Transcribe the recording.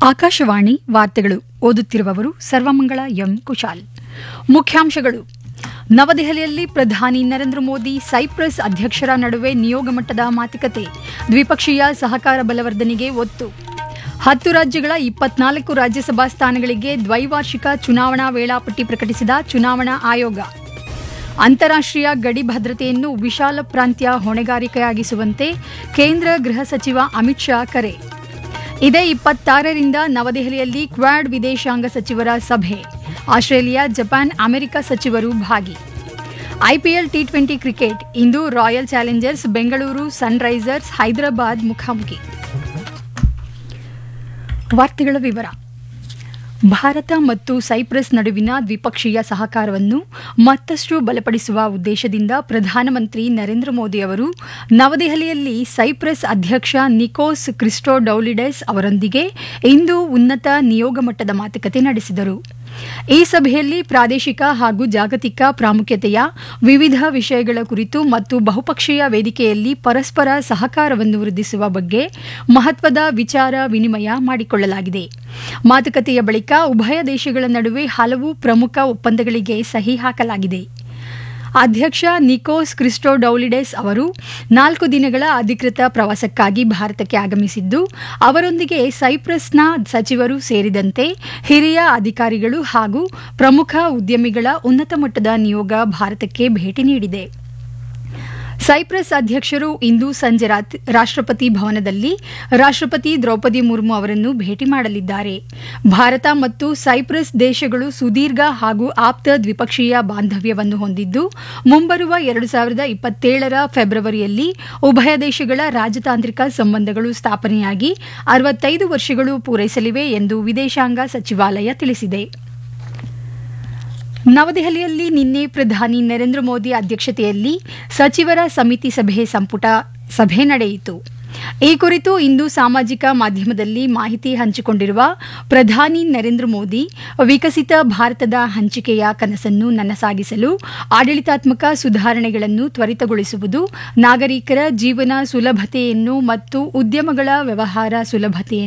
ಆಕಾಶವಾಣಿ ವಾರ್ತೆಗಳು ಓದುತ್ತಿರುವವರು ಸರ್ವಮಂಗಳ ಎಂ ಕುಶಾಲ್ ಮುಖ್ಯಾಂಶಗಳು ನವದೆಹಲಿಯಲ್ಲಿ ಪ್ರಧಾನಿ ನರೇಂದ್ರ ಮೋದಿ ಸೈಪ್ರಸ್ ಅಧ್ಯಕ್ಷರ ನಡುವೆ ನಿಯೋಗ ಮಟ್ಟದ ಮಾತುಕತೆ ದ್ವಿಪಕ್ಷೀಯ ಸಹಕಾರ ಬಲವರ್ಧನೆಗೆ ಒತ್ತು ಹತ್ತು ರಾಜ್ಯಗಳ ಇಪ್ಪತ್ನಾಲ್ಕು ರಾಜ್ಯಸಭಾ ಸ್ಥಾನಗಳಿಗೆ ದ್ವೈವಾರ್ಷಿಕ ಚುನಾವಣಾ ವೇಳಾಪಟ್ಟಿ ಪ್ರಕಟಿಸಿದ ಚುನಾವಣಾ ಆಯೋಗ ಅಂತಾರಾಷ್ಟ್ರೀಯ ಗಡಿ ಭದ್ರತೆಯನ್ನು ವಿಶಾಲ ಪ್ರಾಂತ್ಯ ಹೊಣೆಗಾರಿಕೆಯಾಗಿಸುವಂತೆ ಕೇಂದ್ರ ಗೃಹ ಸಚಿವ ಅಮಿತ್ ಶಾ ಕರೆ ಇದೇ ಇಪ್ಪತ್ತಾರರಿಂದ ನವದೆಹಲಿಯಲ್ಲಿ ಕ್ವಾಡ್ ವಿದೇಶಾಂಗ ಸಚಿವರ ಸಭೆ ಆಸ್ಟ್ರೇಲಿಯಾ ಜಪಾನ್ ಅಮೆರಿಕ ಸಚಿವರು ಭಾಗಿ ಐಪಿಎಲ್ ಟಿ ಟ್ವೆಂಟಿ ಕ್ರಿಕೆಟ್ ಇಂದು Royal Challengers Bengaluru Sunrisers Hyderabad ಮುಖಾಮುಖಿ ವಾರ್ತೆಗಳ ವಿವರ ಭಾರತ ಮತ್ತು ಸೈಪ್ರಸ್ ನಡುವಿನ ದ್ವಿಪಕ್ಷೀಯ ಸಹಕಾರವನ್ನು ಮತ್ತಷ್ಟು ಬಲಪಡಿಸುವ ಉದ್ದೇಶದಿಂದ ಪ್ರಧಾನಮಂತ್ರಿ ನರೇಂದ್ರ ಮೋದಿ ಅವರು ನವದೆಹಲಿಯಲ್ಲಿ ಸೈಪ್ರಸ್ ಅಧ್ಯಕ್ಷ ನಿಕೋಸ್ ಕ್ರಿಸ್ಟೋಡೌಲಿಡೆಸ್ ಅವರೊಂದಿಗೆ ಇಂದು ಉನ್ನತ ನಿಯೋಗ ಮಟ್ಟದ ಮಾತುಕತೆ ನಡೆಸಿದರು ಈ ಸಭೆಯಲ್ಲಿ ಪ್ರಾದೇಶಿಕ ಹಾಗೂ ಜಾಗತಿಕ ಪ್ರಾಮುಖ್ಯತೆಯ ವಿವಿಧ ವಿಷಯಗಳ ಕುರಿತು ಮತ್ತು ಬಹುಪಕ್ಷೀಯ ವೇದಿಕೆಯಲ್ಲಿ ಪರಸ್ಪರ ಸಹಕಾರವನ್ನು ವೃದ್ಧಿಸುವ ಬಗ್ಗೆ ಮಹತ್ವದ ವಿಚಾರ ವಿನಿಮಯ ಮಾಡಿಕೊಳ್ಳಲಾಗಿದೆ ಮಾತುಕತೆಯ ಬಳಿಕ ಉಭಯ ದೇಶಗಳ ನಡುವೆ ಹಲವು ಪ್ರಮುಖ ಒಪ್ಪಂದಗಳಿಗೆ ಸಹಿ ಹಾಕಲಾಗಿದೆ ಅಧ್ಯಕ್ಷ ನಿಕೋಸ್ ಕ್ರಿಸ್ಟೋಡೌಲಿಡೆಸ್ ಅವರು ನಾಲ್ಕು ದಿನಗಳ ಅಧಿಕೃತ ಪ್ರವಾಸಕ್ಕಾಗಿ ಭಾರತಕ್ಕೆ ಆಗಮಿಸಿದ್ದು ಅವರೊಂದಿಗೆ ಸೈಪ್ರಸ್ನ ಸಚಿವರು ಸೇರಿದಂತೆ ಹಿರಿಯ ಅಧಿಕಾರಿಗಳು ಹಾಗೂ ಪ್ರಮುಖ ಉದ್ಯಮಿಗಳ ಉನ್ನತ ಮಟ್ಟದ ನಿಯೋಗ ಭಾರತಕ್ಕೆ ಭೇಟಿ ನೀಡಿದೆ ಸೈಪ್ರಸ್ ಅಧ್ಯಕ್ಷರು ಇಂದು ಸಂಜೆ ರಾಷ್ಟ್ರಪತಿ ಭವನದಲ್ಲಿ ರಾಷ್ಟ್ರಪತಿ ದ್ರೌಪದಿ ಮುರ್ಮು ಅವರನ್ನು ಭೇಟಿ ಮಾಡಲಿದ್ದಾರೆ ಭಾರತ ಮತ್ತು ಸೈಪ್ರಸ್ ದೇಶಗಳು ಸುದೀರ್ಘ ಹಾಗೂ ಆಪ್ತ ದ್ವಿಪಕ್ಷೀಯ ಬಾಂಧವ್ಯವನ್ನು ಹೊಂದಿದ್ದು ಮುಂಬರುವ ಎರಡು ಸಾವಿರದ ಇಪ್ಪತ್ತೇಳರ ಫೆಬ್ರವರಿಯಲ್ಲಿ ಉಭಯ ದೇಶಗಳ ರಾಜತಾಂತ್ರಿಕ ಸಂಬಂಧಗಳು ಸ್ಥಾಪನೆಯಾಗಿ ಅರವತ್ತೈದು ವರ್ಷಗಳು ಪೂರೈಸಲಿವೆ ಎಂದು ವಿದೇಶಾಂಗ ಸಚಿವಾಲಯ ತಿಳಿಸಿದೆ ನವದೆಹಲಿಯಲ್ಲಿ ನಿನ್ನೆ ಪ್ರಧಾನಿ ನರೇಂದ್ರ ಮೋದಿ ಅಧ್ಯಕ್ಷತೆಯಲ್ಲಿ ಸಚಿವರ ಸಮಿತಿ ಸಭೆ ಸಂಪುಟ ಸಭೆ ನಡೆಯಿತು ಈ ಕುರಿತು ಇಂದು ಸಾಮಾಜಿಕ ಮಾಧ್ಯಮದಲ್ಲಿ ಮಾಹಿತಿ ಹಂಚಿಕೊಂಡಿರುವ ಪ್ರಧಾನಿ ನರೇಂದ್ರ ಮೋದಿ ವಿಕಸಿತ ಭಾರತದ ಹಂಚಿಕೆಯ ಕನಸನ್ನು ನನಸಾಗಿಸಲು ಆಡಳಿತಾತ್ಮಕ ಸುಧಾರಣೆಗಳನ್ನು ತ್ವರಿತಗೊಳಿಸುವುದು ನಾಗರಿಕರ ಜೀವನ ಸುಲಭತೆಯನ್ನು ಮತ್ತು ಉದ್ಯಮಗಳ ವ್ಯವಹಾರ ಸುಲಭತೆಯನ್ನು